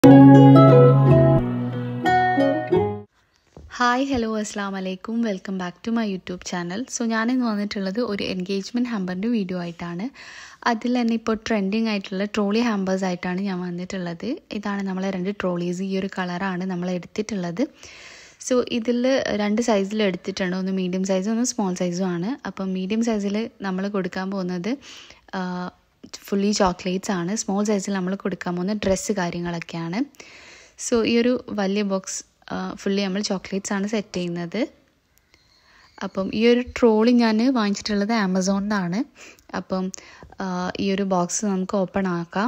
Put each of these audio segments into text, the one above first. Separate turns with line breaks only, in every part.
hi hello അസ്സാം വലൈക്കും welcome back to my YouTube channel so ഞാനിന്ന് വന്നിട്ടുള്ളത് ഒരു എൻഗേജ്മെൻറ്റ് ഹാമ്പറിൻ്റെ വീഡിയോ ആയിട്ടാണ് അതിൽ തന്നെ ഇപ്പോൾ ട്രെൻഡിങ് ആയിട്ടുള്ള ട്രോളി ഹാമ്പേഴ്സ് ആയിട്ടാണ് ഞാൻ വന്നിട്ടുള്ളത് ഇതാണ് നമ്മളെ രണ്ട് ട്രോളീസ് ഈ ഒരു കളറാണ് നമ്മൾ എടുത്തിട്ടുള്ളത് സോ ഇതിൽ രണ്ട് സൈസിൽ എടുത്തിട്ടുണ്ട് ഒന്ന് മീഡിയം സൈസും ഒന്ന് സ്മോൾ സൈസും ആണ് അപ്പം മീഡിയം സൈസിൽ നമ്മൾ കൊടുക്കാൻ പോകുന്നത് ഫുള്ളി ചോക്ലേറ്റ്സ് ആണ് സ്മോൾ സൈസിൽ നമ്മൾ കൊടുക്കാൻ പോകുന്ന ഡ്രസ്സ് കാര്യങ്ങളൊക്കെയാണ് സോ ഈ ഒരു വലിയ ബോക്സ് ഫുള്ളി നമ്മൾ ചോക്ലേറ്റ്സ് ആണ് സെറ്റ് ചെയ്യുന്നത് അപ്പം ഈ ഒരു ട്രോളി ഞാൻ വാങ്ങിച്ചിട്ടുള്ളത് ആമസോണിലാണ് അപ്പം ഈ ഒരു ബോക്സ് നമുക്ക് ഓപ്പൺ ആക്കാം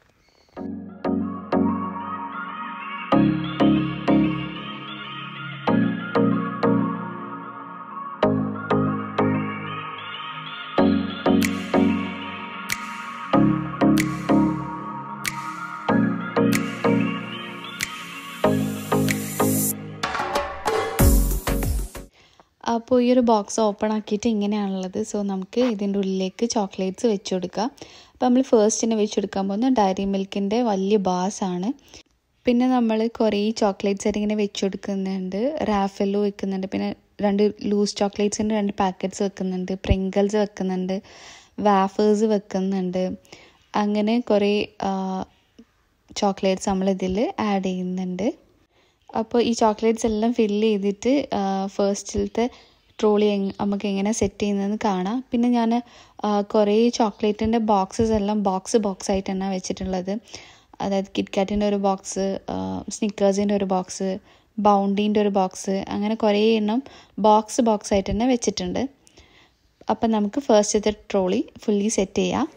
അപ്പോൾ ഈ ഒരു ബോക്സ് ഓപ്പൺ ആക്കിയിട്ട് ഇങ്ങനെയാണുള്ളത് സോ നമുക്ക് ഇതിൻ്റെ ഉള്ളിലേക്ക് ചോക്ലേറ്റ്സ് വെച്ച് കൊടുക്കാം അപ്പോൾ നമ്മൾ ഫസ്റ്റിന് വെച്ച് കൊടുക്കാൻ പോകുന്ന ഡയറി മിൽക്കിൻ്റെ വലിയ ബാസ് ആണ് പിന്നെ നമ്മൾ കുറേ ചോക്ലേറ്റ്സ് ആയിട്ട് ഇങ്ങനെ വെച്ച് കൊടുക്കുന്നുണ്ട് റാഫലോ വെക്കുന്നുണ്ട് പിന്നെ രണ്ട് ലൂസ് ചോക്ലേറ്റ്സിൻ്റെ രണ്ട് പാക്കറ്റ്സ് വെക്കുന്നുണ്ട് പ്രിങ്കിൾസ് വെക്കുന്നുണ്ട് വാഫേഴ്സ് വെക്കുന്നുണ്ട് അങ്ങനെ കുറേ ചോക്ലേറ്റ്സ് നമ്മളിതിൽ ആഡ് ചെയ്യുന്നുണ്ട് അപ്പോൾ ഈ ചോക്ലേറ്റ്സ് എല്ലാം ഫില്ല് ചെയ്തിട്ട് ഫസ്റ്റിലത്തെ ട്രോളി നമുക്ക് എങ്ങനെ സെറ്റ് ചെയ്യുന്നതെന്ന് കാണാം പിന്നെ ഞാൻ കുറേ ചോക്ലേറ്റിൻ്റെ ബോക്സസ് എല്ലാം ബോക്സ് ബോക്സ് ആയിട്ട് തന്നെ വെച്ചിട്ടുള്ളത് അതായത് കിറ്റ്കാറ്റിൻ്റെ ഒരു ബോക്സ് സ്നിക്കേഴ്സിൻ്റെ ഒരു ബോക്സ് ബൗണ്ടീൻ്റെ ഒരു ബോക്സ് അങ്ങനെ കുറേ എണ്ണം ബോക്സ് ബോക്സ് ആയിട്ട് തന്നെ വെച്ചിട്ടുണ്ട് അപ്പം നമുക്ക് ഫസ്റ്റത്തെ ട്രോളി ഫുള്ളി സെറ്റ് ചെയ്യാം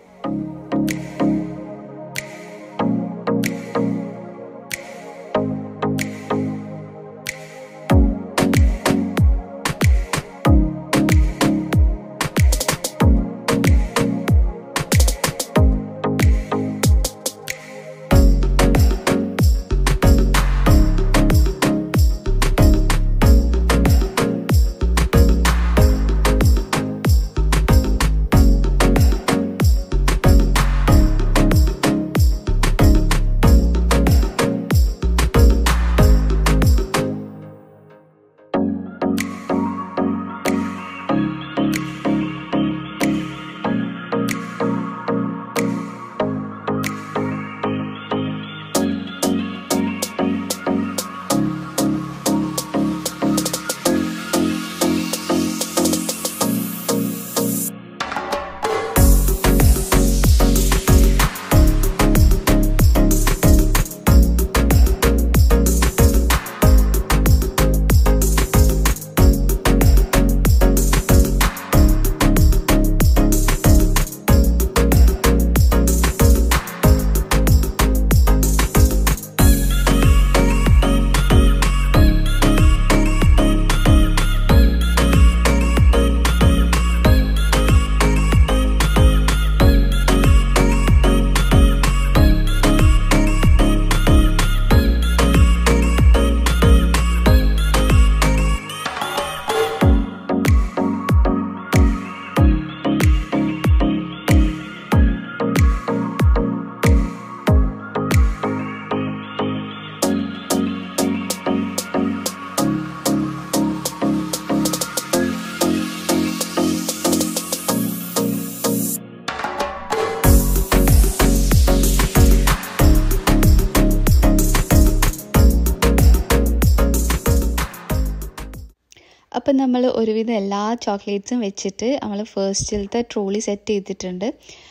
അപ്പം നമ്മൾ ഒരുവിധം എല്ലാ ചോക്ലേറ്റ്സും വെച്ചിട്ട് നമ്മൾ ഫസ്റ്റിലത്തെ ട്രോളി സെറ്റ് ചെയ്തിട്ടുണ്ട്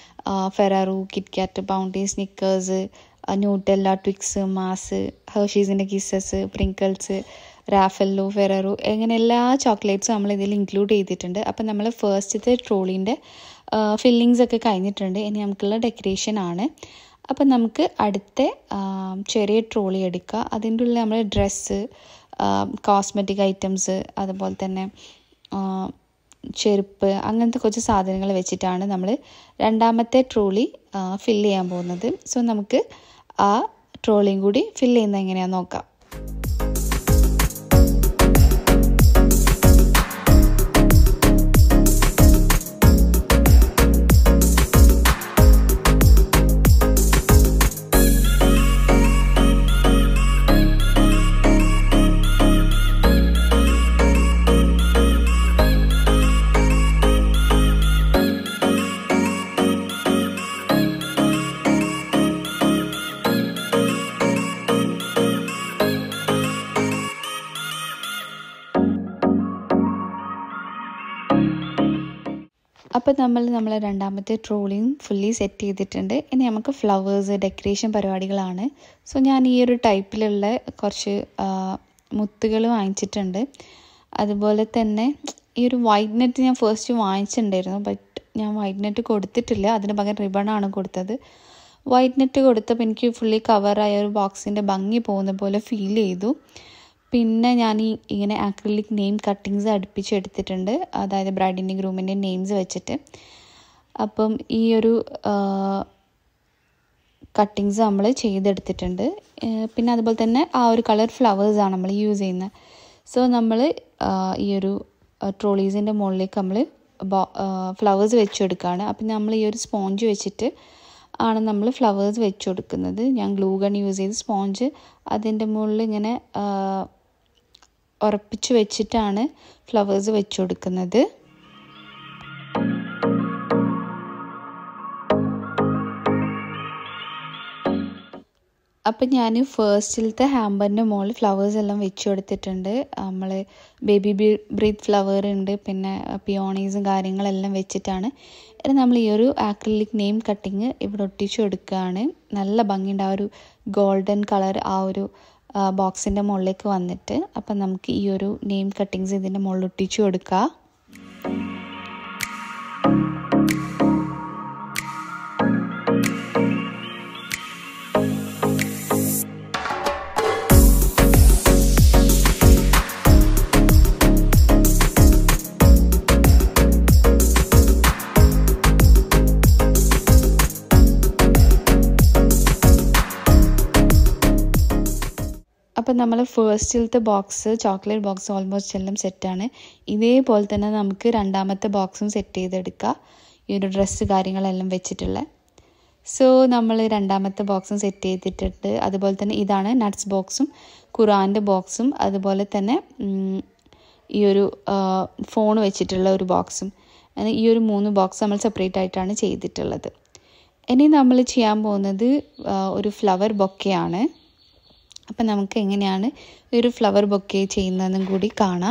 Ferrero KitKat Bounty Snickers Nutella Twix Mars ഹേർഷീസിൻ്റെ കിസസ് പ്രിങ്കിൾസ് റാഫല്ലോ ഫെററു അങ്ങനെ എല്ലാ ചോക്ലേറ്റ്സും നമ്മൾ ഇതിൽ ഇൻക്ലൂഡ് ചെയ്തിട്ടുണ്ട് അപ്പം നമ്മൾ ഫസ്റ്റത്തെ ട്രോളീൻ്റെ ഫില്ലിങ്സ് ഒക്കെ കഴിഞ്ഞിട്ടുണ്ട് ഇനി നമുക്കുള്ള ഡെക്കറേഷൻ ആണ് അപ്പം നമുക്ക് അടുത്ത ചെറിയ ട്രോളി എടുക്കുക അതിൻ്റെ ഉള്ളിൽ നമ്മൾ ഡ്രസ്സ് കോസ്മെറ്റിക് ഐറ്റംസ് അതുപോലെ തന്നെ ചെരുപ്പ് അങ്ങനത്തെ കുറച്ച് സാധനങ്ങൾ വെച്ചിട്ടാണ് നമ്മൾ രണ്ടാമത്തെ ട്രോളി ഫില്ല് ചെയ്യാൻ പോകുന്നത് സോ നമുക്ക് ആ ട്രോളിയും കൂടി ഫില്ല് ചെയ്യുന്നത് എങ്ങനെയാണെന്ന് നോക്കാം അപ്പോൾ നമ്മൾ നമ്മളെ രണ്ടാമത്തെ ട്രോളിയും ഫുള്ളി സെറ്റ് ചെയ്തിട്ടുണ്ട് ഇനി നമുക്ക് ഫ്ലവേഴ്സ് ഡെക്കറേഷൻ പരിപാടികളാണ് സോ ഞാൻ ഈ ഒരു ടൈപ്പിലുള്ള കുറച്ച് മുത്തുകൾ വാങ്ങിച്ചിട്ടുണ്ട് അതുപോലെ തന്നെ ഈ ഒരു വൈറ്റ് നെറ്റ് ഞാൻ ഫസ്റ്റ് വാങ്ങിച്ചിട്ടുണ്ടായിരുന്നു ബട്ട് ഞാൻ വൈറ്റ് നെറ്റ് കൊടുത്തിട്ടില്ല അതിന് പകരം റിബണാണ് കൊടുത്തത് വൈറ്റ് നെറ്റ് കൊടുത്തപ്പോൾ എനിക്ക് ഫുള്ളി കവറായ ഒരു ബോക്സിൻ്റെ ഭംഗി പോകുന്ന പോലെ ഫീൽ ചെയ്തു പിന്നെ ഞാൻ ഈ ഇങ്ങനെ ആക്രിലിക് നെയിം കട്ടിങ്സ് അടുപ്പിച്ചെടുത്തിട്ടുണ്ട് അതായത് ബ്രൈഡിൻ്റെ ഗ്രൂമിൻ്റെ നെയിംസ് വെച്ചിട്ട് അപ്പം ഈ ഒരു കട്ടിങ്സ് നമ്മൾ ചെയ്തെടുത്തിട്ടുണ്ട് പിന്നെ അതുപോലെ തന്നെ ആ ഒരു കളർ ഫ്ലവേഴ്സാണ് നമ്മൾ യൂസ് ചെയ്യുന്നത് സോ നമ്മൾ ഈ ഒരു ട്രോളീസിൻ്റെ മുകളിലേക്ക് നമ്മൾ ഫ്ലവേഴ്സ് വെച്ച് കൊടുക്കുകയാണ് അപ്പം നമ്മൾ ഈ ഒരു സ്പോഞ്ച് വെച്ചിട്ട് ആണ് നമ്മൾ ഫ്ലവേഴ്സ് വെച്ച് കൊടുക്കുന്നത് ഞാൻ ഗ്ലൂ ഗൺ യൂസ് ചെയ്ത് സ്പോഞ്ച് അതിൻ്റെ മുകളിൽ ഇങ്ങനെ ഉറപ്പിച്ച് വെച്ചിട്ടാണ് ഫ്ലവേഴ്സ് വെച്ച് കൊടുക്കുന്നത് അപ്പം ഞാൻ ഫേസ്റ്റിലത്തെ ഹാമ്പറിൻ്റെ മുകളിൽ ഫ്ലവേഴ്സ് എല്ലാം വെച്ച് കൊടുത്തിട്ടുണ്ട് നമ്മൾ ബേബി ബ്രീത്ത് ഫ്ലവർ ഉണ്ട് പിന്നെ പിയോണീസും കാര്യങ്ങളെല്ലാം വെച്ചിട്ടാണ് ഇനി നമ്മൾ ഈ ഒരു ആക്രിലിക് നെയിം കട്ടിങ് ഇവിടെ ഒട്ടിച്ചു കൊടുക്കുകയാണ് നല്ല ഭംഗിയുണ്ട് ആ ഒരു ഗോൾഡൻ കളർ ആ ഒരു ബോക്സിൻ്റെ മുകളിലേക്ക് വന്നിട്ട് അപ്പം നമുക്ക് ഈ ഒരു നെയിം കട്ടിങ്സ് ഇതിൻ്റെ മുകളിൽ ഒട്ടിച്ചു കൊടുക്കുക അപ്പം നമ്മൾ ഫേസ്റ്റിലത്തെ ബോക്സ് ചോക്ലേറ്റ് ബോക്സ് ഓൾമോസ്റ്റ് എല്ലാം സെറ്റാണ് ഇതേപോലെ തന്നെ നമുക്ക് രണ്ടാമത്തെ ബോക്സും സെറ്റ് ചെയ്തെടുക്കുക ഈ ഒരു ഡ്രസ്സ് കാര്യങ്ങളെല്ലാം വെച്ചിട്ടുള്ള സോ നമ്മൾ രണ്ടാമത്തെ ബോക്സും സെറ്റ് ചെയ്തിട്ടുണ്ട് അതുപോലെ തന്നെ ഇതാണ് നട്ട്സ് ബോക്സും ഖുറാൻ്റെ ബോക്സും അതുപോലെ തന്നെ ഈ ഒരു ഫോൺ വെച്ചിട്ടുള്ള ഒരു ബോക്സും ഈ ഒരു മൂന്ന് ബോക്സ് നമ്മൾ സെപ്പറേറ്റ് ആയിട്ടാണ് ചെയ്തിട്ടുള്ളത് ഇനി നമ്മൾ ചെയ്യാൻ പോകുന്നത് ഒരു ഫ്ലവർ ബൊക്കെയാണ് അപ്പം നമുക്ക് എങ്ങനെയാണ് ഒരു ഫ്ലവർ ബൊക്കെ ചെയ്യുന്നതെന്നും കൂടി കാണാം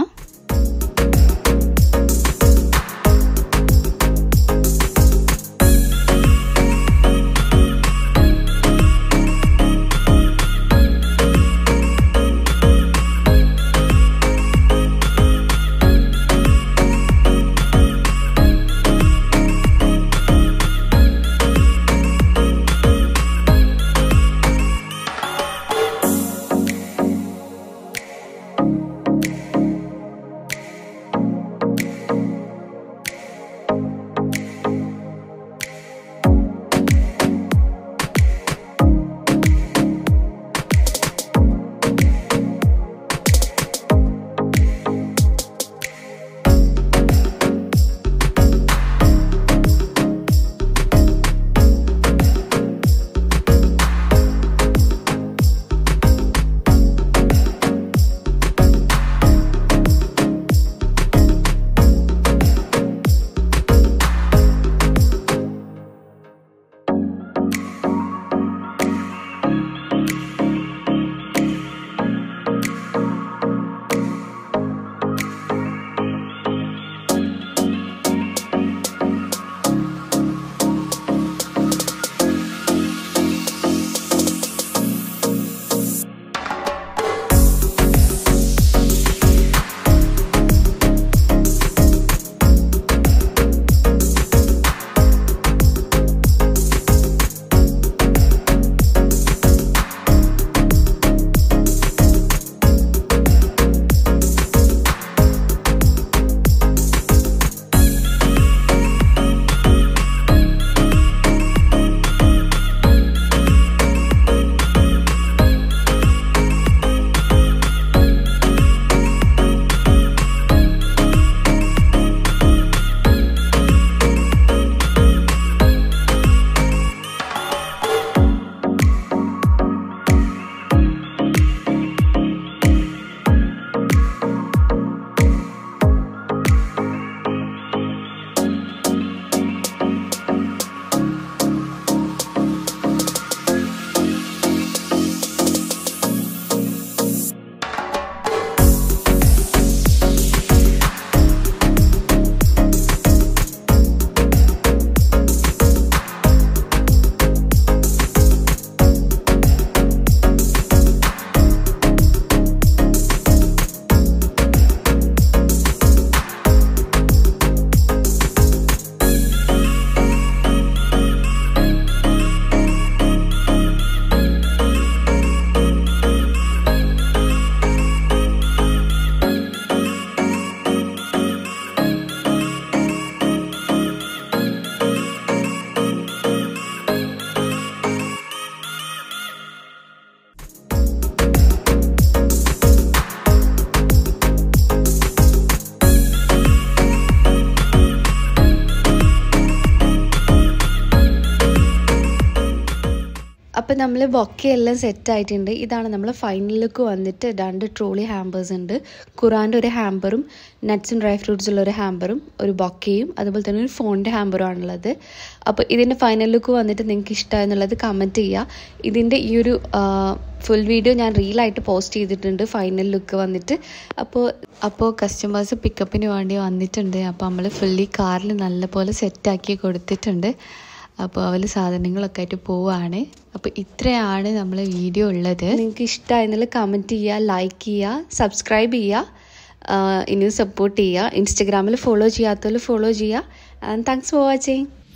നമ്മൾ ബൊക്കെ എല്ലാം സെറ്റ് ആയിട്ടുണ്ട് ഇതാണ് നമ്മൾ ഫൈനൽ ലുക്ക് വന്നിട്ട് രണ്ട് ട്രോളി ഹാമ്പേഴ്സ് ഉണ്ട് ഖുറാൻ്റെ ഒരു ഹാമ്പറും നട്ട്സും ഡ്രൈ ഫ്രൂട്ട്സ് ഉള്ള ഒരു ഹാമ്പറും ഒരു ബൊക്കയും അതുപോലെ തന്നെ ഒരു ഫോണിൻ്റെ ഹാമ്പറും ആണുള്ളത് അപ്പോൾ ഇതിൻ്റെ ഫൈനൽ ലുക്ക് വന്നിട്ട് നിങ്ങൾക്ക് ഇഷ്ടമായെന്നുള്ളത് കമൻറ്റ് ചെയ്യുക ഇതിൻ്റെ ഈ ഒരു ഫുൾ വീഡിയോ ഞാൻ റീലായിട്ട് പോസ്റ്റ് ചെയ്തിട്ടുണ്ട് ഫൈനൽ ലുക്ക് വന്നിട്ട് അപ്പോൾ അപ്പോൾ കസ്റ്റമേഴ്സ് പിക്കപ്പിന് വേണ്ടി വന്നിട്ടുണ്ട് അപ്പോൾ നമ്മൾ ഫുള്ളി കാറിൽ നല്ലപോലെ സെറ്റാക്കി കൊടുത്തിട്ടുണ്ട് അപ്പോൾ അവർ സാധനങ്ങളൊക്കെ ആയിട്ട് പോവാണ് അപ്പോൾ ഇത്രയാണ് നമ്മളെ വീഡിയോ ഉള്ളത് നിങ്ങൾക്ക് ഇഷ്ടമായെന്നുള്ള കമൻറ്റ് ചെയ്യുക ലൈക്ക് ചെയ്യുക സബ്സ്ക്രൈബ് ചെയ്യുക ഇനിയും സപ്പോർട്ട് ചെയ്യുക ഇൻസ്റ്റഗ്രാമിൽ ഫോളോ ചെയ്യാത്തവർ ഫോളോ ചെയ്യുക ആൻഡ് താങ്ക്സ് ഫോർ വാച്ചിങ്